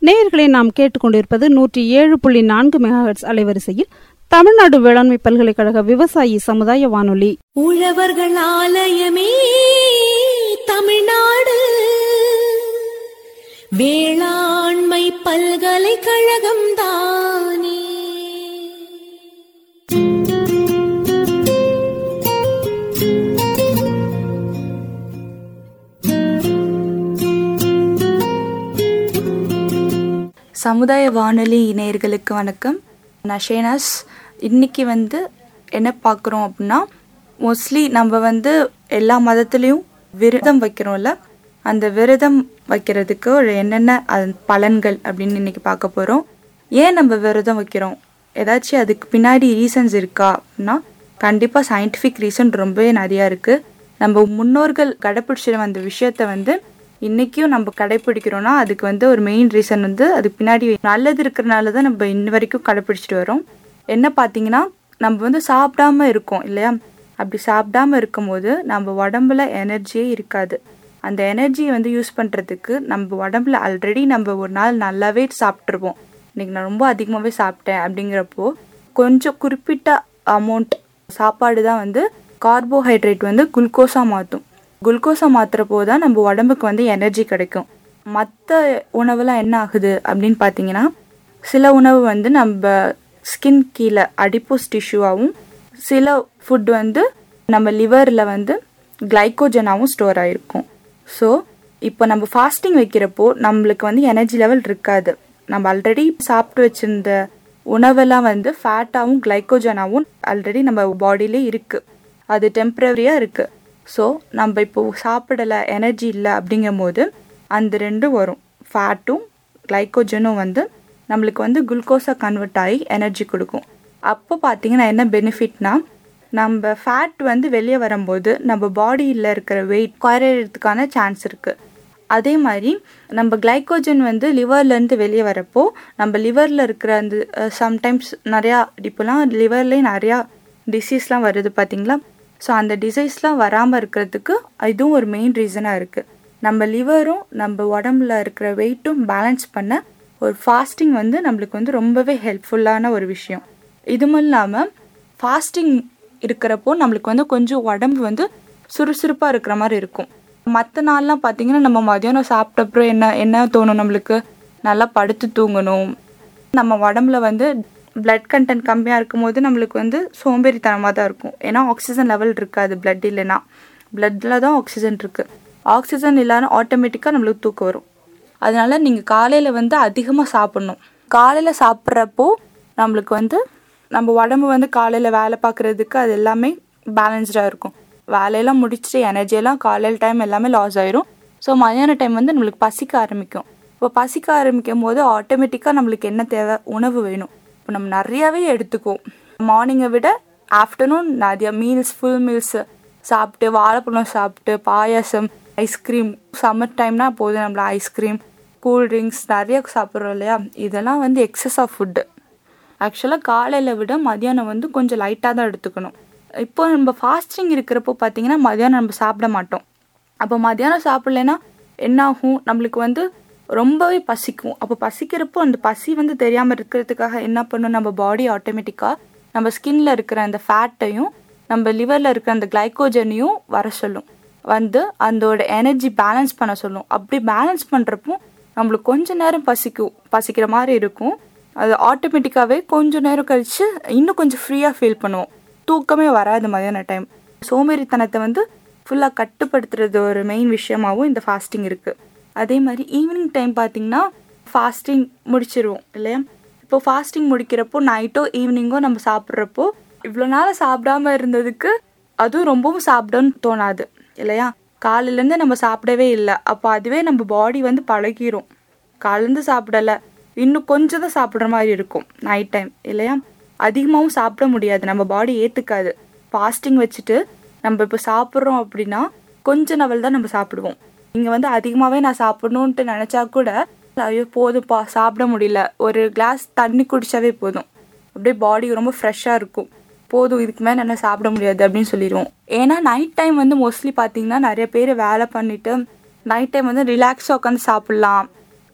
நேயர்களை நாம் கேட்டுக்கொண்டிருப்பது நூற்றி ஏழு புள்ளி நான்கு மெகாஹெட்ஸ் அலைவரிசையில் தமிழ்நாடு வேளாண்மை பல்கலைக்கழக விவசாயி சமுதாய வானொலி உழவர்கள் ஆலயமே தமிழ்நாடு வேளாண்மை பல்கலைக்கழகம் தானே சமுதாய வானொலி நேயர்களுக்கு வணக்கம் நான் ஷேனாஸ் இன்னைக்கு வந்து என்ன பார்க்குறோம் அப்படின்னா மோஸ்ட்லி நம்ம வந்து எல்லா மதத்துலேயும் விரதம் வைக்கிறோம்ல அந்த விரதம் வைக்கிறதுக்கு ஒரு என்னென்ன அது பலன்கள் அப்படின்னு இன்னைக்கு பார்க்க போகிறோம் ஏன் நம்ம விரதம் வைக்கிறோம் ஏதாச்சும் அதுக்கு பின்னாடி ரீசன்ஸ் இருக்கா அப்படின்னா கண்டிப்பாக சயின்டிஃபிக் ரீசன் ரொம்பவே நிறையா இருக்குது நம்ம முன்னோர்கள் கடைப்பிடிச்சிட்டு வந்த விஷயத்த வந்து இன்னைக்கும் நம்ம கடைப்பிடிக்கிறோம்னா அதுக்கு வந்து ஒரு மெயின் ரீசன் வந்து அதுக்கு பின்னாடி நல்லது இருக்கிறனால தான் நம்ம இன்ன வரைக்கும் கடைப்பிடிச்சிட்டு வரோம் என்ன பார்த்தீங்கன்னா நம்ம வந்து சாப்பிடாம இருக்கோம் இல்லையா அப்படி சாப்பிடாம இருக்கும்போது நம்ம உடம்புல எனர்ஜியே இருக்காது அந்த எனர்ஜியை வந்து யூஸ் பண்ணுறதுக்கு நம்ம உடம்புல ஆல்ரெடி நம்ம ஒரு நாள் நல்லாவே சாப்பிட்ருப்போம் இன்னைக்கு நான் ரொம்ப அதிகமாகவே சாப்பிட்டேன் அப்படிங்கிறப்போ கொஞ்சம் குறிப்பிட்ட அமௌண்ட் சாப்பாடு தான் வந்து கார்போஹைட்ரேட் வந்து குளுக்கோஸாக மாற்றும் குளுக்கோஸை மாற்றுறப்போ தான் நம்ம உடம்புக்கு வந்து எனர்ஜி கிடைக்கும் மற்ற உணவுலாம் என்ன ஆகுது அப்படின்னு பார்த்தீங்கன்னா சில உணவு வந்து நம்ம ஸ்கின் கீழே அடிப்போஸ் டிஷ்யூவாகவும் சில ஃபுட் வந்து நம்ம லிவரில் வந்து கிளைக்கோஜனாகவும் ஸ்டோர் ஆகிருக்கும் ஸோ இப்போ நம்ம ஃபாஸ்டிங் வைக்கிறப்போ நம்மளுக்கு வந்து எனர்ஜி லெவல் இருக்காது நம்ம ஆல்ரெடி சாப்பிட்டு வச்சிருந்த உணவெல்லாம் வந்து ஃபேட்டாகவும் கிளைக்கோஜனாகவும் ஆல்ரெடி நம்ம பாடியிலே இருக்குது அது டெம்ப்ரவரியாக இருக்குது ஸோ நம்ம இப்போ சாப்பிடலை எனர்ஜி இல்லை அப்படிங்கும் போது அந்த ரெண்டும் வரும் ஃபேட்டும் கிளைக்கோஜனும் வந்து நம்மளுக்கு வந்து குளுக்கோஸாக கன்வெர்ட் ஆகி எனர்ஜி கொடுக்கும் அப்போ பார்த்தீங்கன்னா என்ன பெனிஃபிட்னா நம்ம ஃபேட் வந்து வெளியே வரும்போது நம்ம பாடியில் இருக்கிற வெயிட் குறையிறதுக்கான சான்ஸ் இருக்குது அதே மாதிரி நம்ம கிளைக்கோஜன் வந்து லிவர்லேருந்து வெளியே வரப்போ நம்ம லிவரில் இருக்கிற அந்த சம்டைம்ஸ் நிறையா இப்போலாம் லிவர்லேயே நிறையா டிசீஸ்லாம் வருது பார்த்தீங்களா ஸோ அந்த டிசைஸ்லாம் வராமல் இருக்கிறதுக்கு இதுவும் ஒரு மெயின் ரீசனாக இருக்குது நம்ம லிவரும் நம்ம உடம்புல இருக்கிற வெயிட்டும் பேலன்ஸ் பண்ண ஒரு ஃபாஸ்டிங் வந்து நம்மளுக்கு வந்து ரொம்பவே ஹெல்ப்ஃபுல்லான ஒரு விஷயம் இதுவும் இல்லாமல் ஃபாஸ்டிங் இருக்கிறப்போ நம்மளுக்கு வந்து கொஞ்சம் உடம்பு வந்து சுறுசுறுப்பாக இருக்கிற மாதிரி இருக்கும் மற்ற நாள்லாம் பார்த்தீங்கன்னா நம்ம மதியானம் சாப்பிட்டப்புறம் என்ன என்ன தோணும் நம்மளுக்கு நல்லா படுத்து தூங்கணும் நம்ம உடம்புல வந்து பிளட் கண்டென்ட் கம்மியாக இருக்கும் போது நம்மளுக்கு வந்து சோம்பேறித்தனமாக தான் இருக்கும் ஏன்னா ஆக்சிஜன் லெவல் இருக்காது பிளட் இல்லைன்னா பிளட்டில் தான் ஆக்சிஜன் இருக்குது ஆக்சிஜன் இல்லாமல் ஆட்டோமேட்டிக்காக நம்மளுக்கு தூக்கம் வரும் அதனால நீங்கள் காலையில் வந்து அதிகமாக சாப்பிட்ணும் காலையில் சாப்பிட்றப்போ நம்மளுக்கு வந்து நம்ம உடம்பு வந்து காலையில் வேலை பார்க்குறதுக்கு அது எல்லாமே பேலன்ஸ்டாக இருக்கும் வேலையெல்லாம் முடிச்சுட்டு எனர்ஜியெல்லாம் காலையில் டைம் எல்லாமே லாஸ் ஆயிரும் ஸோ மதியான டைம் வந்து நம்மளுக்கு பசிக்க ஆரம்பிக்கும் இப்போ பசிக்க ஆரம்பிக்கும் போது ஆட்டோமேட்டிக்காக நம்மளுக்கு என்ன தேவை உணவு வேணும் இப்போ நம்ம நிறையாவே எடுத்துக்குவோம் மார்னிங்கை விட ஆஃப்டர்நூன் நிறைய மீல்ஸ் ஃபுல் மீல்ஸ் சாப்பிட்டு வாழைப்பழம் சாப்பிட்டு பாயாசம் ஐஸ்கிரீம் சம்மர் டைம்னா போதும் நம்மள ஐஸ்கிரீம் கூல் ட்ரிங்க்ஸ் நிறைய சாப்பிட்றோம் இல்லையா இதெல்லாம் வந்து எக்ஸஸ் ஆஃப் ஃபுட்டு ஆக்சுவலாக காலையில் விட மதியானம் வந்து கொஞ்சம் லைட்டாக தான் எடுத்துக்கணும் இப்போ நம்ம ஃபாஸ்டிங் இருக்கிறப்போ பார்த்தீங்கன்னா மதியானம் நம்ம சாப்பிட மாட்டோம் அப்போ மதியானம் சாப்பிட்லன்னா என்ன ஆகும் நம்மளுக்கு வந்து ரொம்பவே பசிக்கும் அப்போ பசிக்கிறப்போ அந்த பசி வந்து தெரியாமல் இருக்கிறதுக்காக என்ன பண்ணும் நம்ம பாடி ஆட்டோமேட்டிக்காக நம்ம ஸ்கின்ல இருக்கிற அந்த ஃபேட்டையும் நம்ம லிவரில் இருக்கிற அந்த கிளைக்கோஜனையும் வர சொல்லும் வந்து அதோட எனர்ஜி பேலன்ஸ் பண்ண சொல்லும் அப்படி பேலன்ஸ் பண்ணுறப்போ நம்மளுக்கு கொஞ்ச நேரம் பசிக்கும் பசிக்கிற மாதிரி இருக்கும் அது ஆட்டோமேட்டிக்காகவே கொஞ்ச நேரம் கழித்து இன்னும் கொஞ்சம் ஃப்ரீயாக ஃபீல் பண்ணுவோம் தூக்கமே வராது மதியான டைம் சோம்பேறித்தனத்தை வந்து ஃபுல்லாக கட்டுப்படுத்துறது ஒரு மெயின் விஷயமாகவும் இந்த ஃபாஸ்டிங் இருக்குது அதே மாதிரி ஈவினிங் டைம் பார்த்தீங்கன்னா ஃபாஸ்டிங் முடிச்சிருவோம் இல்லையா இப்போ ஃபாஸ்டிங் முடிக்கிறப்போ நைட்டோ ஈவினிங்கோ நம்ம சாப்பிட்றப்போ இவ்வளோ நாள் சாப்பிடாம இருந்ததுக்கு அதுவும் ரொம்பவும் சாப்பிடணும்னு தோணாது இல்லையா காலையிலேருந்து நம்ம சாப்பிடவே இல்லை அப்போ அதுவே நம்ம பாடி வந்து பழகிரும் காலேருந்து சாப்பிடலை இன்னும் கொஞ்சம் தான் சாப்பிட்ற மாதிரி இருக்கும் நைட் டைம் இல்லையா அதிகமாகவும் சாப்பிட முடியாது நம்ம பாடி ஏற்றுக்காது ஃபாஸ்டிங் வச்சுட்டு நம்ம இப்போ சாப்பிட்றோம் அப்படின்னா கொஞ்ச நவல் தான் நம்ம சாப்பிடுவோம் இங்கே வந்து அதிகமாகவே நான் சாப்பிடணுன்ட்டு நினச்சா கூட ஐயோ போதும்ப்பா சாப்பிட முடியல ஒரு கிளாஸ் தண்ணி குடிச்சாவே போதும் அப்படியே பாடி ரொம்ப ஃப்ரெஷ்ஷாக இருக்கும் போதும் இதுக்கு மேலே என்ன சாப்பிட முடியாது அப்படின்னு சொல்லிடுவோம் ஏன்னா நைட் டைம் வந்து மோஸ்ட்லி பார்த்தீங்கன்னா நிறைய பேர் வேலை பண்ணிட்டு நைட் டைம் வந்து ரிலாக்ஸாக உட்காந்து சாப்பிட்லாம்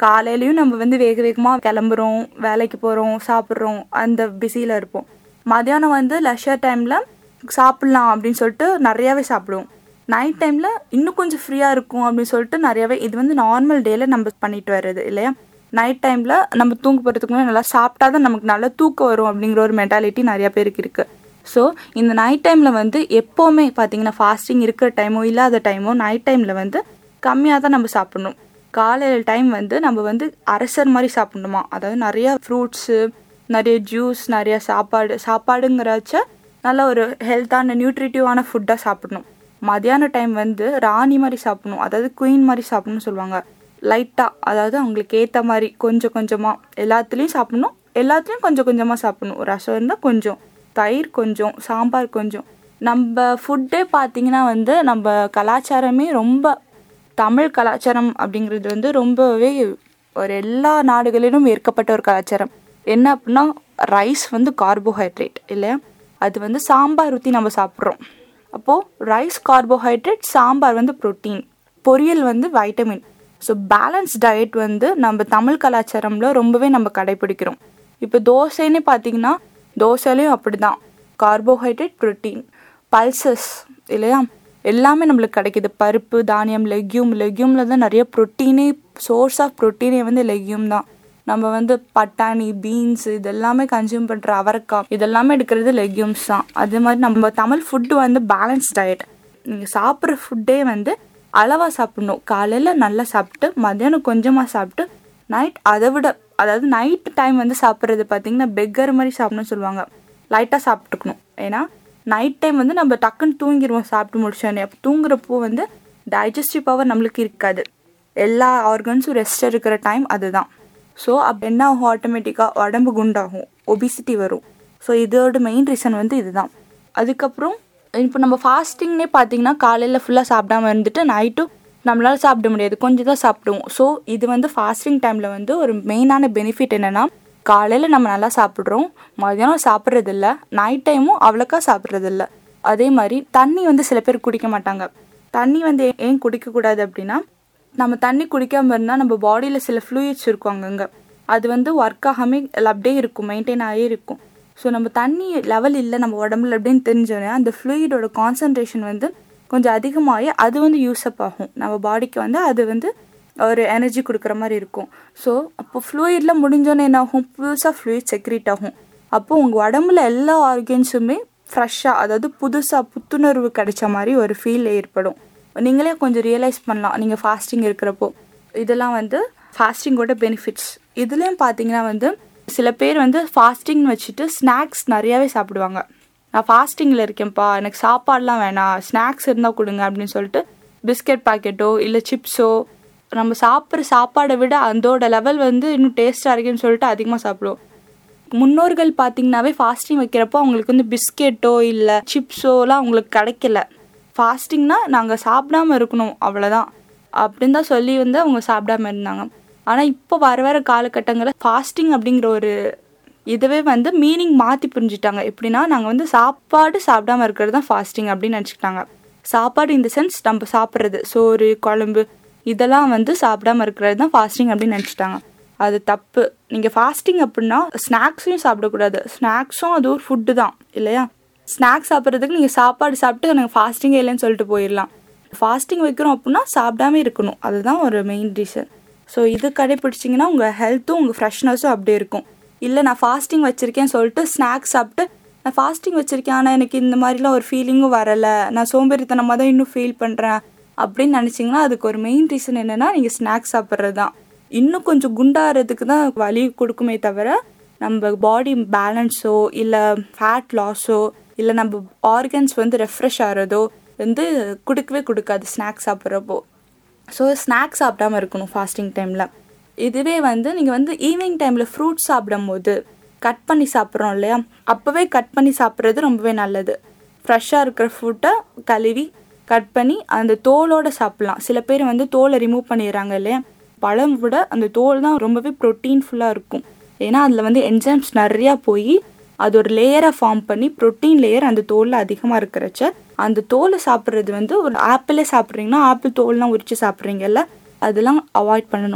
காலையிலயும் நம்ம வந்து வேக வேகமாக கிளம்புறோம் வேலைக்கு போகிறோம் சாப்பிட்றோம் அந்த பிஸியில் இருப்போம் மதியானம் வந்து லெஷர் டைமில் சாப்பிட்லாம் அப்படின்னு சொல்லிட்டு நிறையாவே சாப்பிடுவோம் நைட் டைமில் இன்னும் கொஞ்சம் ஃப்ரீயாக இருக்கும் அப்படின்னு சொல்லிட்டு நிறையாவே இது வந்து நார்மல் டேல நம்ம பண்ணிட்டு வர்றது இல்லையா நைட் டைமில் நம்ம தூங்க போகிறதுக்கு முன்னாடி நல்லா சாப்பிட்டா தான் நமக்கு நல்லா தூக்கம் வரும் அப்படிங்கிற ஒரு மென்டாலிட்டி நிறைய பேருக்கு இருக்குது ஸோ இந்த நைட் டைமில் வந்து எப்போவுமே பார்த்தீங்கன்னா ஃபாஸ்டிங் இருக்கிற டைமோ இல்லாத டைமோ நைட் டைமில் வந்து கம்மியாக தான் நம்ம சாப்பிடணும் காலையில் டைம் வந்து நம்ம வந்து அரசர் மாதிரி சாப்பிடணுமா அதாவது நிறைய ஃப்ரூட்ஸு நிறைய ஜூஸ் நிறைய சாப்பாடு சாப்பாடுங்கிறச்ச நல்ல ஒரு ஹெல்த்தான நியூட்ரிட்டிவான ஃபுட்டாக சாப்பிடணும் மதியான டைம் வந்து ராணி மாதிரி சாப்பிடணும் அதாவது குயின் மாதிரி சாப்பிடணும்னு சொல்லுவாங்க லைட்டாக அதாவது அவங்களுக்கு ஏற்ற மாதிரி கொஞ்சம் கொஞ்சமாக எல்லாத்துலேயும் சாப்பிடணும் எல்லாத்துலேயும் கொஞ்சம் கொஞ்சமாக சாப்பிடணும் ரசம் இருந்தால் கொஞ்சம் தயிர் கொஞ்சம் சாம்பார் கொஞ்சம் நம்ம ஃபுட்டே பார்த்தீங்கன்னா வந்து நம்ம கலாச்சாரமே ரொம்ப தமிழ் கலாச்சாரம் அப்படிங்கிறது வந்து ரொம்பவே ஒரு எல்லா நாடுகளிலும் ஏற்கப்பட்ட ஒரு கலாச்சாரம் என்ன அப்படின்னா ரைஸ் வந்து கார்போஹைட்ரேட் இல்லையா அது வந்து சாம்பார் ஊற்றி நம்ம சாப்பிட்றோம் அப்போது ரைஸ் கார்போஹைட்ரேட் சாம்பார் வந்து ப்ரோட்டீன் பொரியல் வந்து வைட்டமின் ஸோ பேலன்ஸ் டயட் வந்து நம்ம தமிழ் கலாச்சாரம்ல ரொம்பவே நம்ம கடைபிடிக்கிறோம் இப்போ தோசைன்னு பார்த்தீங்கன்னா தோசையிலையும் அப்படிதான் கார்போஹைட்ரேட் ப்ரோட்டீன் பல்சஸ் இல்லையா எல்லாமே நம்மளுக்கு கிடைக்குது பருப்பு தானியம் லெக்யூம் லெக்யூமில் தான் நிறைய ப்ரோட்டீனே சோர்ஸ் ஆஃப் ப்ரோட்டீனே வந்து லெக்யூம் தான் நம்ம வந்து பட்டாணி பீன்ஸ் இதெல்லாமே கன்சியூம் பண்ணுற அவரைக்காய் இதெல்லாமே எடுக்கிறது லெக்யூம்ஸ் தான் அது மாதிரி நம்ம தமிழ் ஃபுட்டு வந்து பேலன்ஸ் டயட் நீங்கள் சாப்பிட்ற ஃபுட்டே வந்து அளவாக சாப்பிடணும் காலையில் நல்லா சாப்பிட்டு மத்தியானம் கொஞ்சமாக சாப்பிட்டு நைட் அதை விட அதாவது நைட் டைம் வந்து சாப்பிட்றது பார்த்தீங்கன்னா பெக்கர் மாதிரி சாப்பிடணும்னு சொல்லுவாங்க லைட்டாக சாப்பிட்டுக்கணும் ஏன்னா நைட் டைம் வந்து நம்ம டக்குன்னு தூங்கிடுவோம் சாப்பிட்டு முடிச்சோன்னே அப்போ தூங்குறப்போ வந்து டைஜஸ்டிவ் பவர் நம்மளுக்கு இருக்காது எல்லா ஆர்கன்ஸும் ரெஸ்ட் இருக்கிற டைம் அதுதான் ஸோ அப்போ என்ன ஆகும் ஆட்டோமேட்டிக்காக உடம்பு குண்டாகும் ஒபிசிட்டி வரும் ஸோ இதோட மெயின் ரீசன் வந்து இதுதான் அதுக்கப்புறம் இப்போ நம்ம ஃபாஸ்டிங்னே பார்த்தீங்கன்னா காலையில் ஃபுல்லாக சாப்பிடாம இருந்துட்டு நைட்டும் நம்மளால சாப்பிட முடியாது கொஞ்சம் தான் சாப்பிடுவோம் ஸோ இது வந்து ஃபாஸ்டிங் டைமில் வந்து ஒரு மெயினான பெனிஃபிட் என்னென்னா காலையில் நம்ம நல்லா சாப்பிட்றோம் மதியானம் சாப்பிட்றதில்ல நைட் டைமும் அவ்வளோக்கா சாப்பிட்றதில்ல அதே மாதிரி தண்ணி வந்து சில பேர் குடிக்க மாட்டாங்க தண்ணி வந்து ஏன் ஏன் குடிக்கக்கூடாது அப்படின்னா நம்ம தண்ணி குடிக்காமல் இருந்தால் நம்ம பாடியில் சில ஃப்ளூயிட்ஸ் இருக்கும் அங்கங்கே அது வந்து ஒர்க் ஆகாமே அப்படியே இருக்கும் மெயின்டைன் ஆகி இருக்கும் ஸோ நம்ம தண்ணி லெவல் இல்லை நம்ம உடம்புல அப்படின்னு தெரிஞ்சோன்னே அந்த ஃப்ளூயிடோட கான்சன்ட்ரேஷன் வந்து கொஞ்சம் அதிகமாகி அது வந்து யூஸ்அப் ஆகும் நம்ம பாடிக்கு வந்து அது வந்து ஒரு எனர்ஜி கொடுக்குற மாதிரி இருக்கும் ஸோ அப்போ ஃப்ளூயிட்லாம் முடிஞ்சோன்னே என்ன ஆகும் புதுசாக ஃப்ளூயிட் செக்ரேட் ஆகும் அப்போ உங்கள் உடம்புல எல்லா ஆர்கன்ஸுமே ஃப்ரெஷ்ஷாக அதாவது புதுசாக புத்துணர்வு கிடைச்ச மாதிரி ஒரு ஃபீல் ஏற்படும் நீங்களே கொஞ்சம் ரியலைஸ் பண்ணலாம் நீங்கள் ஃபாஸ்டிங் இருக்கிறப்போ இதெல்லாம் வந்து ஃபாஸ்டிங்கோட பெனிஃபிட்ஸ் இதுலேயும் பார்த்தீங்கன்னா வந்து சில பேர் வந்து ஃபாஸ்டிங் வச்சுட்டு ஸ்நாக்ஸ் நிறையாவே சாப்பிடுவாங்க நான் ஃபாஸ்டிங்கில் இருக்கேன்ப்பா எனக்கு சாப்பாடுலாம் வேணாம் ஸ்நாக்ஸ் இருந்தால் கொடுங்க அப்படின்னு சொல்லிட்டு பிஸ்கெட் பாக்கெட்டோ இல்லை சிப்ஸோ நம்ம சாப்பிட்ற சாப்பாடை விட அதோட லெவல் வந்து இன்னும் டேஸ்ட்டாக இருக்குன்னு சொல்லிட்டு அதிகமாக சாப்பிடுவோம் முன்னோர்கள் பார்த்தீங்கன்னாவே ஃபாஸ்டிங் வைக்கிறப்போ அவங்களுக்கு வந்து பிஸ்கெட்டோ இல்லை சிப்ஸோலாம் அவங்களுக்கு கிடைக்கல ஃபாஸ்டிங்னா நாங்கள் சாப்பிடாம இருக்கணும் அவ்வளோதான் அப்படின்னு தான் சொல்லி வந்து அவங்க சாப்பிடாம இருந்தாங்க ஆனால் இப்போ வர வர காலகட்டங்களில் ஃபாஸ்டிங் அப்படிங்கிற ஒரு இதுவே வந்து மீனிங் மாற்றி புரிஞ்சுட்டாங்க எப்படின்னா நாங்கள் வந்து சாப்பாடு சாப்பிடாம இருக்கிறது தான் ஃபாஸ்டிங் அப்படின்னு நினச்சிக்கிட்டாங்க சாப்பாடு இந்த சென்ஸ் நம்ம சாப்பிட்றது சோறு குழம்பு இதெல்லாம் வந்து சாப்பிடாம இருக்கிறது தான் ஃபாஸ்டிங் அப்படின்னு நினச்சிட்டாங்க அது தப்பு நீங்கள் ஃபாஸ்டிங் அப்படின்னா ஸ்நாக்ஸையும் சாப்பிடக்கூடாது ஸ்நாக்ஸும் அது ஒரு ஃபுட்டு தான் இல்லையா ஸ்நாக்ஸ் சாப்பிட்றதுக்கு நீங்கள் சாப்பாடு சாப்பிட்டு எனக்கு ஃபாஸ்டிங்கே இல்லைன்னு சொல்லிட்டு போயிடலாம் ஃபாஸ்டிங் வைக்கிறோம் அப்படின்னா சாப்பிடாம இருக்கணும் அதுதான் ஒரு மெயின் ரீசன் ஸோ இது கடைப்பிடிச்சிங்கன்னா உங்கள் ஹெல்த்தும் உங்கள் ஃப்ரெஷ்னஸும் அப்படியே இருக்கும் இல்லை நான் ஃபாஸ்டிங் வச்சுருக்கேன் சொல்லிட்டு ஸ்நாக்ஸ் சாப்பிட்டு நான் ஃபாஸ்டிங் வச்சுருக்கேன் ஆனால் எனக்கு இந்த மாதிரிலாம் ஒரு ஃபீலிங்கும் வரலை நான் சோம்பேறித்தனமாக தான் இன்னும் ஃபீல் பண்ணுறேன் அப்படின்னு நினச்சிங்கன்னா அதுக்கு ஒரு மெயின் ரீசன் என்னென்னா நீங்கள் ஸ்நாக்ஸ் சாப்பிட்றது தான் இன்னும் கொஞ்சம் குண்டாகிறதுக்கு தான் வலி கொடுக்குமே தவிர நம்ம பாடி பேலன்ஸோ இல்லை ஃபேட் லாஸோ இல்லை நம்ம ஆர்கன்ஸ் வந்து ரெஃப்ரெஷ் ஆகிறதோ வந்து கொடுக்கவே கொடுக்காது ஸ்நாக்ஸ் சாப்பிட்றப்போ ஸோ ஸ்நாக்ஸ் சாப்பிடாம இருக்கணும் ஃபாஸ்டிங் டைமில் இதுவே வந்து நீங்கள் வந்து ஈவினிங் டைமில் ஃப்ரூட்ஸ் சாப்பிடும் போது கட் பண்ணி சாப்பிட்றோம் இல்லையா அப்போவே கட் பண்ணி சாப்பிட்றது ரொம்பவே நல்லது ஃப்ரெஷ்ஷாக இருக்கிற ஃப்ரூட்டை கழுவி கட் பண்ணி அந்த தோலோடு சாப்பிட்லாம் சில பேர் வந்து தோலை ரிமூவ் பண்ணிடுறாங்க இல்லையா பழம் விட அந்த தோல் தான் ரொம்பவே ப்ரோட்டீன் ஃபுல்லாக இருக்கும் ஏன்னா அதில் வந்து என்சைம்ஸ் நிறையா போய் அது ஒரு லேயரை ஃபார்ம் பண்ணி ப்ரோட்டீன் லேயர் அந்த தோலில் அதிகமாக இருக்கிறச்ச அந்த தோலை சாப்பிட்றது வந்து ஒரு ஆப்பிளே சாப்பிட்றீங்கன்னா ஆப்பிள் தோல்லாம் உரித்து சாப்பிட்றீங்கல்ல அதெல்லாம் அவாய்ட் பண்ணணும்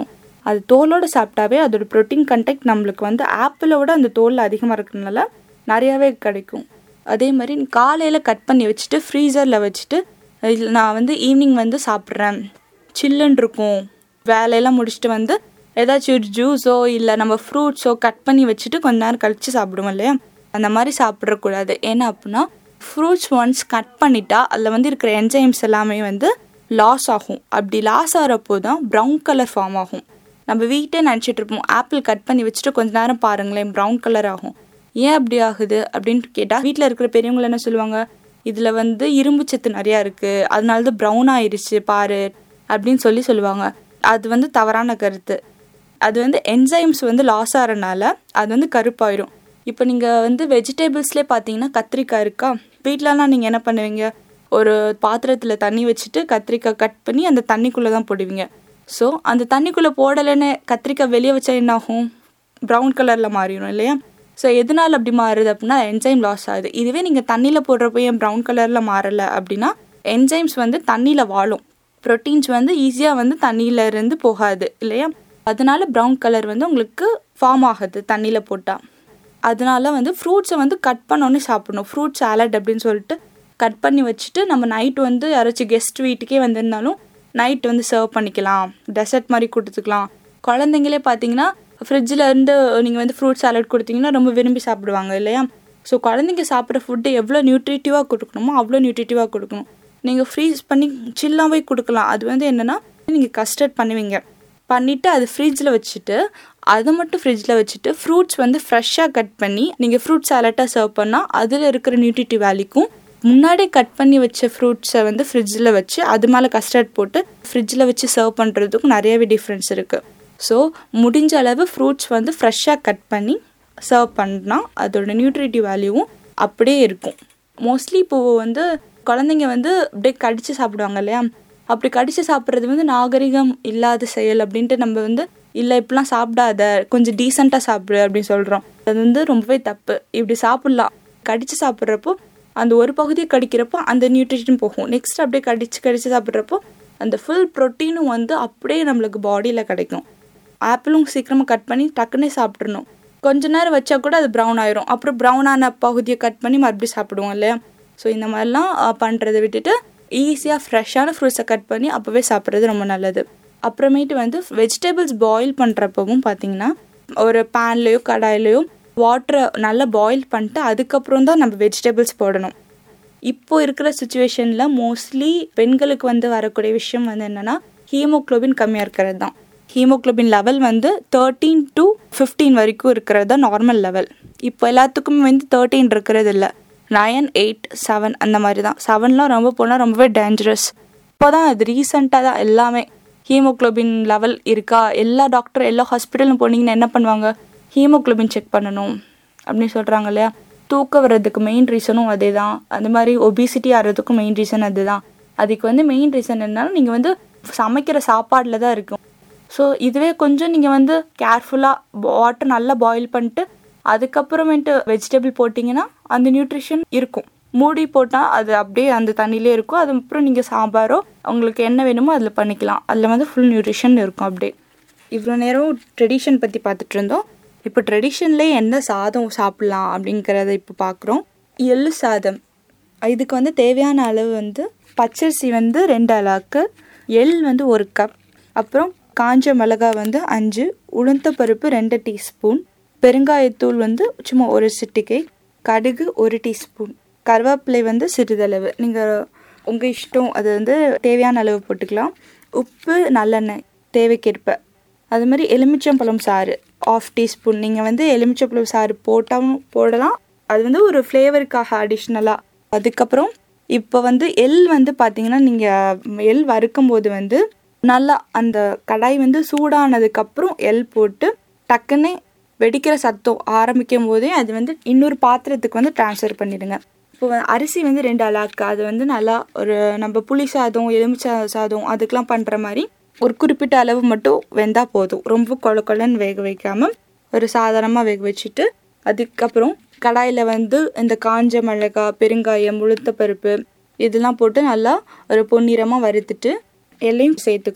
அது தோலோடு சாப்பிட்டாவே அதோட ப்ரோட்டீன் கண்டெக்ட் நம்மளுக்கு வந்து ஆப்பிளோட அந்த தோலில் அதிகமாக இருக்கிறதுனால நிறையாவே கிடைக்கும் அதே மாதிரி காலையில் கட் பண்ணி வச்சுட்டு ஃப்ரீசரில் வச்சுட்டு இல்ல நான் வந்து ஈவினிங் வந்து சாப்பிட்றேன் சில்லுன்னு இருக்கும் வேலையெல்லாம் முடிச்சுட்டு வந்து ஏதாச்சும் ஒரு ஜூஸோ இல்லை நம்ம ஃப்ரூட்ஸோ கட் பண்ணி வச்சுட்டு கொஞ்ச நேரம் கழித்து சாப்பிடுவோம் இல்லையா அந்த மாதிரி சாப்பிடக்கூடாது ஏன்னா அப்படின்னா ஃப்ரூட்ஸ் ஒன்ஸ் கட் பண்ணிட்டா அதில் வந்து இருக்கிற என்ஜைம்ஸ் எல்லாமே வந்து லாஸ் ஆகும் அப்படி லாஸ் ஆகிறப்போ தான் ப்ரௌன் கலர் ஃபார்ம் ஆகும் நம்ம வீட்டே நினச்சிட்டு இருப்போம் ஆப்பிள் கட் பண்ணி வச்சுட்டு கொஞ்ச நேரம் பாருங்களேன் ப்ரௌன் கலர் ஆகும் ஏன் அப்படி ஆகுது அப்படின்னு கேட்டால் வீட்டில் இருக்கிற பெரியவங்க என்ன சொல்லுவாங்க இதில் வந்து இரும்பு சத்து நிறையா இருக்குது அதனால தான் ப்ரௌன் ஆயிடுச்சு பாரு அப்படின்னு சொல்லி சொல்லுவாங்க அது வந்து தவறான கருத்து அது வந்து என்சைம்ஸ் வந்து லாஸ் ஆகிறனால அது வந்து கருப்பாயிரும் இப்போ நீங்கள் வந்து வெஜிடபிள்ஸ்லேயே பார்த்தீங்கன்னா கத்திரிக்காய் இருக்கா வீட்டிலலாம் நீங்கள் என்ன பண்ணுவீங்க ஒரு பாத்திரத்தில் தண்ணி வச்சுட்டு கத்திரிக்காய் கட் பண்ணி அந்த தண்ணிக்குள்ளே தான் போடுவீங்க ஸோ அந்த தண்ணிக்குள்ளே போடலைன்னு கத்திரிக்காய் வெளியே வச்சா என்ன ஆகும் ப்ரௌன் கலரில் மாறிடும் இல்லையா ஸோ எதனால் அப்படி மாறுது அப்படின்னா என்சைம் லாஸ் ஆகுது இதுவே நீங்கள் தண்ணியில் போடுறப்போ ஏன் ப்ரௌன் கலரில் மாறலை அப்படின்னா என்சைம்ஸ் வந்து தண்ணியில் வாழும் ப்ரோட்டீன்ஸ் வந்து ஈஸியாக வந்து தண்ணியில இருந்து போகாது இல்லையா அதனால ப்ரௌன் கலர் வந்து உங்களுக்கு ஃபார்ம் ஆகுது தண்ணியில் போட்டால் அதனால வந்து ஃப்ரூட்ஸை வந்து கட் பண்ணோன்னே சாப்பிடணும் ஃப்ரூட் சாலட் அப்படின்னு சொல்லிட்டு கட் பண்ணி வச்சுட்டு நம்ம நைட் வந்து யாராச்சும் கெஸ்ட் வீட்டுக்கே வந்திருந்தாலும் நைட் வந்து சர்வ் பண்ணிக்கலாம் டெசர்ட் மாதிரி கொடுத்துக்கலாம் குழந்தைங்களே பார்த்தீங்கன்னா ஃப்ரிட்ஜில் இருந்து நீங்கள் வந்து ஃப்ரூட் சாலட் கொடுத்தீங்கன்னா ரொம்ப விரும்பி சாப்பிடுவாங்க இல்லையா ஸோ குழந்தைங்க சாப்பிட்ற ஃபுட்டு எவ்வளோ நியூட்ரிட்டிவாக கொடுக்கணுமோ அவ்வளோ நியூட்ரிட்டிவாக கொடுக்கணும் நீங்கள் ஃப்ரீஸ் பண்ணி சில்லாகவே கொடுக்கலாம் அது வந்து என்னென்னா நீங்கள் கஸ்டர்ட் பண்ணுவீங்க பண்ணிவிட்டு அது ஃப்ரிட்ஜில் வச்சுட்டு அதை மட்டும் ஃப்ரிட்ஜில் வச்சுட்டு ஃப்ரூட்ஸ் வந்து ஃப்ரெஷ்ஷாக கட் பண்ணி நீங்கள் ஃப்ரூட் சாலட்டாக சர்வ் பண்ணால் அதில் இருக்கிற நியூட்ரிட்டிவ் வேல்யூக்கும் முன்னாடி கட் பண்ணி வச்ச ஃப்ரூட்ஸை வந்து ஃப்ரிட்ஜில் வச்சு அது மேலே கஸ்டர்ட் போட்டு ஃப்ரிட்ஜில் வச்சு சர்வ் பண்ணுறதுக்கும் நிறையவே டிஃப்ரென்ஸ் இருக்குது ஸோ முடிஞ்ச அளவு ஃப்ரூட்ஸ் வந்து ஃப்ரெஷ்ஷாக கட் பண்ணி சர்வ் பண்ணால் அதோட நியூட்ரிட்டிவ் வேல்யூவும் அப்படியே இருக்கும் மோஸ்ட்லி இப்போது வந்து குழந்தைங்க வந்து அப்படியே கடித்து சாப்பிடுவாங்க இல்லையா அப்படி கடித்து சாப்பிட்றது வந்து நாகரிகம் இல்லாத செயல் அப்படின்ட்டு நம்ம வந்து இல்லை இப்படிலாம் சாப்பிடாத கொஞ்சம் டீசெண்டாக சாப்பிடு அப்படின்னு சொல்கிறோம் அது வந்து ரொம்பவே தப்பு இப்படி சாப்பிட்லாம் கடித்து சாப்பிட்றப்போ அந்த ஒரு பகுதியை கடிக்கிறப்போ அந்த நியூட்ரிஷன் போகும் நெக்ஸ்ட் அப்படியே கடிச்சு கடிச்சு சாப்பிட்றப்போ அந்த ஃபுல் ப்ரோட்டீனும் வந்து அப்படியே நம்மளுக்கு பாடியில் கிடைக்கும் ஆப்பிளும் சீக்கிரமாக கட் பண்ணி டக்குன்னே சாப்பிட்றணும் கொஞ்ச நேரம் வச்சா கூட அது ப்ரௌன் ஆயிரும் அப்புறம் ப்ரௌனான பகுதியை கட் பண்ணி மறுபடியும் சாப்பிடுவோம் இல்லையா ஸோ இந்த மாதிரிலாம் பண்ணுறதை விட்டுட்டு ஈஸியாக ஃப்ரெஷ்ஷான ஃப்ரூட்ஸை கட் பண்ணி அப்போவே சாப்பிட்றது ரொம்ப நல்லது அப்புறமேட்டு வந்து வெஜிடபிள்ஸ் பாயில் பண்ணுறப்பவும் பார்த்தீங்கன்னா ஒரு பேன்லேயோ கடாயிலையோ வாட்டரை நல்லா பாயில் பண்ணிட்டு அதுக்கப்புறம் தான் நம்ம வெஜிடபிள்ஸ் போடணும் இப்போ இருக்கிற சுச்சுவேஷனில் மோஸ்ட்லி பெண்களுக்கு வந்து வரக்கூடிய விஷயம் வந்து என்னென்னா ஹீமோக்ளோபின் கம்மியாக இருக்கிறது தான் ஹீமோக்ளோபின் லெவல் வந்து தேர்ட்டீன் டு ஃபிஃப்டீன் வரைக்கும் இருக்கிறது தான் நார்மல் லெவல் இப்போ எல்லாத்துக்குமே வந்து தேர்ட்டீன் இருக்கிறது இல்லை நயன் எயிட் செவன் அந்த மாதிரி தான் செவன்லாம் ரொம்ப போனால் ரொம்பவே டேஞ்சரஸ் இப்போ தான் அது ரீசெண்டாக தான் எல்லாமே ஹீமோக்ளோபின் லெவல் இருக்கா எல்லா டாக்டர் எல்லா ஹாஸ்பிட்டலும் போனீங்கன்னா என்ன பண்ணுவாங்க ஹீமோக்ளோபின் செக் பண்ணணும் அப்படின்னு சொல்கிறாங்க இல்லையா தூக்கம் வர்றதுக்கு மெயின் ரீசனும் அதே தான் அந்த மாதிரி ஒபிசிட்டி ஆகிறதுக்கும் மெயின் ரீசன் அதுதான் அதுக்கு வந்து மெயின் ரீசன் என்னன்னா நீங்கள் வந்து சமைக்கிற சாப்பாடில் தான் இருக்கும் ஸோ இதுவே கொஞ்சம் நீங்கள் வந்து கேர்ஃபுல்லாக வாட்டர் நல்லா பாயில் பண்ணிட்டு அதுக்கப்புறமேட்டு வெஜிடபிள் போட்டிங்கன்னா அந்த நியூட்ரிஷன் இருக்கும் மூடி போட்டால் அது அப்படியே அந்த தண்ணியிலே இருக்கும் அது அப்புறம் நீங்கள் சாம்பாரோ உங்களுக்கு என்ன வேணுமோ அதில் பண்ணிக்கலாம் அதில் வந்து ஃபுல் நியூட்ரிஷன் இருக்கும் அப்படியே இவ்வளோ நேரம் ட்ரெடிஷன் பற்றி பார்த்துட்டு இருந்தோம் இப்போ ட்ரெடிஷன்லேயே என்ன சாதம் சாப்பிட்லாம் அப்படிங்கிறத இப்போ பார்க்குறோம் எள்ளு சாதம் இதுக்கு வந்து தேவையான அளவு வந்து பச்சரிசி வந்து ரெண்டு அலாக்கு எள் வந்து ஒரு கப் அப்புறம் காஞ்ச மிளகாய் வந்து அஞ்சு உளுந்த பருப்பு ரெண்டு டீஸ்பூன் பெருங்காயத்தூள் வந்து சும்மா ஒரு சிட்டிகை கடுகு ஒரு டீஸ்பூன் கருவேப்பிலை வந்து சிறிதளவு நீங்கள் உங்கள் இஷ்டம் அது வந்து தேவையான அளவு போட்டுக்கலாம் உப்பு நல்லெண்ணெய் தேவைக்கேற்ப அது மாதிரி எலுமிச்சம்பழம் சாறு ஆஃப் டீஸ்பூன் நீங்கள் வந்து எலுமிச்சம்பழம் சாறு போட்டாலும் போடலாம் அது வந்து ஒரு ஃப்ளேவருக்காக அடிஷ்னலாக அதுக்கப்புறம் இப்போ வந்து எள் வந்து பார்த்தீங்கன்னா நீங்கள் எள் வறுக்கும் போது வந்து நல்லா அந்த கடாய் வந்து சூடானதுக்கப்புறம் எள் போட்டு டக்குன்னு வெடிக்கிற சத்தம் ஆரம்பிக்கும் போதே அது வந்து இன்னொரு பாத்திரத்துக்கு வந்து ட்ரான்ஸ்ஃபர் பண்ணிடுங்க இப்போ வந்து அரிசி வந்து ரெண்டு அலாக்கு அது வந்து நல்லா ஒரு நம்ம புளி சாதம் எலுமிச்சை சாதம் அதுக்கெலாம் பண்ணுற மாதிரி ஒரு குறிப்பிட்ட அளவு மட்டும் வெந்தால் போதும் ரொம்ப கொல கொலன்னு வேக வைக்காமல் ஒரு சாதாரணமாக வேக வச்சுட்டு அதுக்கப்புறம் கடாயில் வந்து இந்த காஞ்ச மிளகாய் பெருங்காயம் உளுத்த பருப்பு இதெல்லாம் போட்டு நல்லா ஒரு பொன்னிறமாக வறுத்துட்டு எல்லையும் சேர்த்துக்கணும்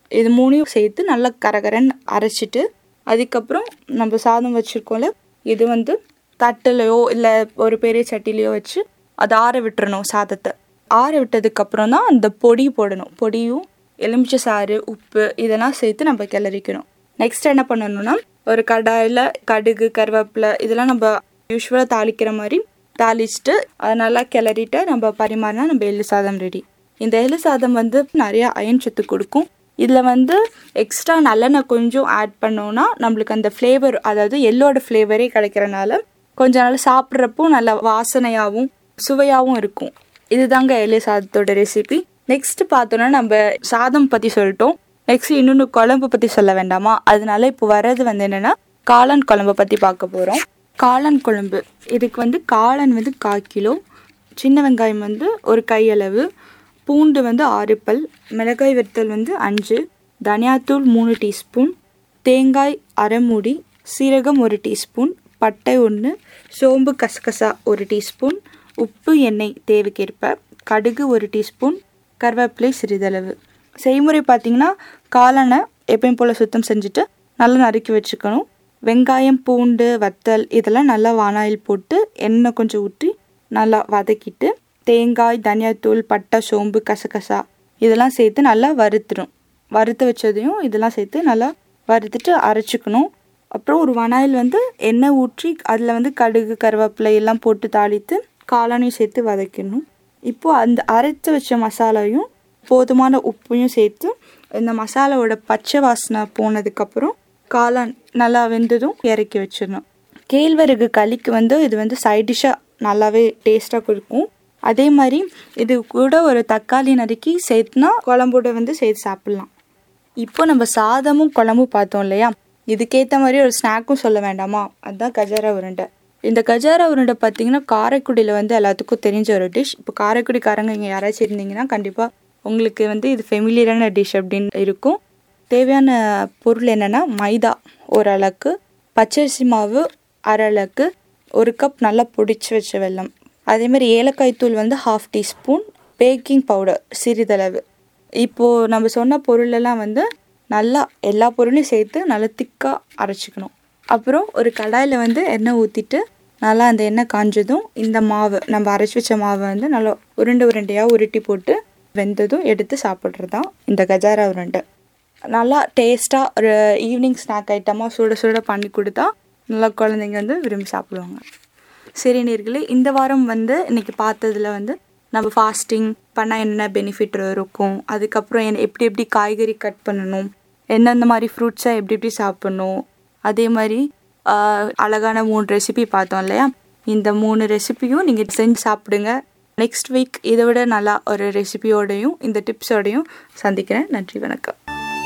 இது மூணையும் சேர்த்து நல்லா கரகரன்னு அரைச்சிட்டு அதுக்கப்புறம் நம்ம சாதம் வச்சுருக்கோம்ல இது வந்து தட்டுலையோ இல்லை ஒரு பெரிய சட்டிலையோ வச்சு அதை ஆற விட்டுறணும் சாதத்தை ஆற விட்டதுக்கப்புறம் தான் அந்த பொடி போடணும் பொடியும் எலுமிச்சை சாறு உப்பு இதெல்லாம் சேர்த்து நம்ம கிளறிக்கணும் நெக்ஸ்ட் என்ன பண்ணணும்னா ஒரு கடாயில் கடுகு கருவேப்பிலை இதெல்லாம் நம்ம யூஸ்வலாக தாளிக்கிற மாதிரி தாளிச்சிட்டு அதை நல்லா கிளறிட்டு நம்ம பரிமாறினா நம்ம எள்ளு சாதம் ரெடி இந்த எள்ளு சாதம் வந்து நிறைய அயன் சத்து கொடுக்கும் இதில் வந்து எக்ஸ்ட்ரா நல்லெண்ணெய் கொஞ்சம் ஆட் பண்ணோன்னா நம்மளுக்கு அந்த ஃப்ளேவர் அதாவது எள்ளோட ஃப்ளேவரே கிடைக்கிறனால கொஞ்ச நாள் சாப்பிட்றப்போ நல்ல வாசனையாகவும் சுவையாகவும் இருக்கும் இதுதாங்க எள்ளு சாதத்தோட ரெசிபி நெக்ஸ்ட் பார்த்தோன்னா நம்ம சாதம் பற்றி சொல்லிட்டோம் நெக்ஸ்ட் இன்னொன்று குழம்பு பற்றி சொல்ல வேண்டாமா அதனால இப்போ வர்றது வந்து என்னென்னா காளான் குழம்பு பற்றி பார்க்க போகிறோம் காளான் குழம்பு இதுக்கு வந்து காளான் வந்து கால் கிலோ சின்ன வெங்காயம் வந்து ஒரு கையளவு பூண்டு வந்து ஆறு பல் மிளகாய் வத்தல் வந்து அஞ்சு தனியாத்தூள் மூணு டீஸ்பூன் தேங்காய் அரை மூடி சீரகம் ஒரு டீஸ்பூன் பட்டை ஒன்று சோம்பு கசகசா ஒரு டீஸ்பூன் உப்பு எண்ணெய் தேவைக்கேற்ப கடுகு ஒரு டீஸ்பூன் கருவேப்பிலை சிறிதளவு செய்முறை பார்த்தீங்கன்னா காளானை எப்பயும் போல் சுத்தம் செஞ்சுட்டு நல்லா நறுக்கி வச்சுக்கணும் வெங்காயம் பூண்டு வத்தல் இதெல்லாம் நல்லா வானாயில் போட்டு எண்ணெய் கொஞ்சம் ஊற்றி நல்லா வதக்கிட்டு தேங்காய் தனியாத்தூள் பட்டை சோம்பு கசகசா இதெல்லாம் சேர்த்து நல்லா வறுத்துடும் வறுத்து வச்சதையும் இதெல்லாம் சேர்த்து நல்லா வறுத்துட்டு அரைச்சிக்கணும் அப்புறம் ஒரு வனாயில் வந்து எண்ணெய் ஊற்றி அதில் வந்து கடுகு கருவேப்பிலை எல்லாம் போட்டு தாளித்து காளானையும் சேர்த்து வதக்கணும் இப்போது அந்த அரைத்து வச்ச மசாலாவையும் போதுமான உப்பையும் சேர்த்து இந்த மசாலாவோட பச்சை வாசனை போனதுக்கப்புறம் காளான் நல்லா வெந்ததும் இறக்கி வச்சிடணும் கேழ்வரகு களிக்கு வந்து இது வந்து சைட் டிஷ்ஷாக நல்லாவே டேஸ்ட்டாக கொடுக்கும் அதே மாதிரி இது கூட ஒரு தக்காளி நறுக்கி சேர்த்துனா குழம்போட வந்து சேர்த்து சாப்பிட்லாம் இப்போ நம்ம சாதமும் குழம்பும் பார்த்தோம் இல்லையா இதுக்கேற்ற மாதிரி ஒரு ஸ்நாக்கும் சொல்ல வேண்டாமா அதுதான் கஜாரா உருண்டை இந்த கஜாரா உருண்டை பார்த்தீங்கன்னா காரைக்குடியில் வந்து எல்லாத்துக்கும் தெரிஞ்ச ஒரு டிஷ் இப்போ காரைக்குடிக்காரங்க இங்கே யாராச்சும் இருந்தீங்கன்னா கண்டிப்பாக உங்களுக்கு வந்து இது ஃபெமிலியரான டிஷ் அப்படின்னு இருக்கும் தேவையான பொருள் என்னென்னா மைதா ஓரளவுக்கு பச்சரிசி மாவு அரை அளவுக்கு ஒரு கப் நல்லா பொடிச்சு வச்ச வெல்லம் அதே மாதிரி ஏலக்காய் தூள் வந்து ஹாஃப் டீஸ்பூன் பேக்கிங் பவுடர் சிறிதளவு இப்போது நம்ம சொன்ன பொருளெல்லாம் வந்து நல்லா எல்லா பொருளையும் சேர்த்து நல்லா திக்காக அரைச்சிக்கணும் அப்புறம் ஒரு கடாயில் வந்து எண்ணெய் ஊற்றிட்டு நல்லா அந்த எண்ணெய் காஞ்சதும் இந்த மாவு நம்ம அரைச்சி வச்ச மாவை வந்து நல்லா உருண்டை உருண்டையாக உருட்டி போட்டு வெந்ததும் எடுத்து சாப்பிட்றது தான் இந்த கஜாரா உருண்டை நல்லா டேஸ்ட்டாக ஒரு ஈவினிங் ஸ்நாக் ஐட்டமாக சுட சுட பண்ணி கொடுத்தா நல்லா குழந்தைங்க வந்து விரும்பி சாப்பிடுவாங்க சரி நேர்களே இந்த வாரம் வந்து இன்னைக்கு பார்த்ததுல வந்து நம்ம ஃபாஸ்டிங் பண்ணால் என்ன பெனிஃபிட் இருக்கும் அதுக்கப்புறம் என்ன எப்படி எப்படி காய்கறி கட் பண்ணணும் எந்தெந்த மாதிரி ஃப்ரூட்ஸை எப்படி எப்படி சாப்பிட்ணும் அதே மாதிரி ஆஹ், அழகான மூணு ரெசிபி பார்த்தோம் இல்லையா இந்த மூணு ரெசிபியும் நீங்கள் செஞ்சு சாப்பிடுங்க நெக்ஸ்ட் வீக் இதை விட நல்லா ஒரு ரெசிபியோடையும் இந்த டிப்ஸோடையும் சந்திக்கிறேன் நன்றி வணக்கம்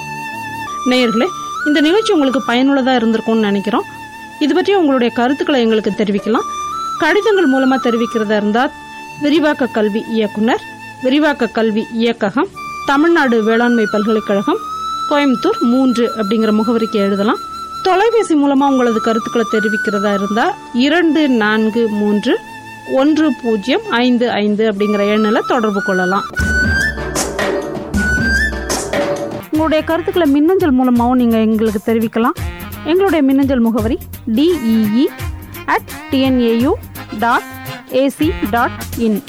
நேயர்களே இந்த நிகழ்ச்சி உங்களுக்கு பயனுள்ளதாக இருந்திருக்கும்னு நினைக்கிறோம் இது பற்றி உங்களுடைய கருத்துக்களை எங்களுக்கு தெரிவிக்கலாம் கடிதங்கள் மூலமாக தெரிவிக்கிறதா இருந்தால் விரிவாக்க கல்வி இயக்குனர் விரிவாக்க கல்வி இயக்ககம் தமிழ்நாடு வேளாண்மை பல்கலைக்கழகம் கோயம்புத்தூர் மூன்று அப்படிங்கிற முகவரிக்கு எழுதலாம் தொலைபேசி மூலமாக உங்களது கருத்துக்களை தெரிவிக்கிறதா இருந்தால் இரண்டு நான்கு மூன்று ஒன்று பூஜ்ஜியம் ஐந்து ஐந்து அப்படிங்கிற எண்ணில் தொடர்பு கொள்ளலாம் உங்களுடைய கருத்துக்களை மின்னஞ்சல் மூலமாகவும் நீங்கள் எங்களுக்கு தெரிவிக்கலாம் எங்களுடைய மின்னஞ்சல் முகவரி TEE at TNAU dot AC dot in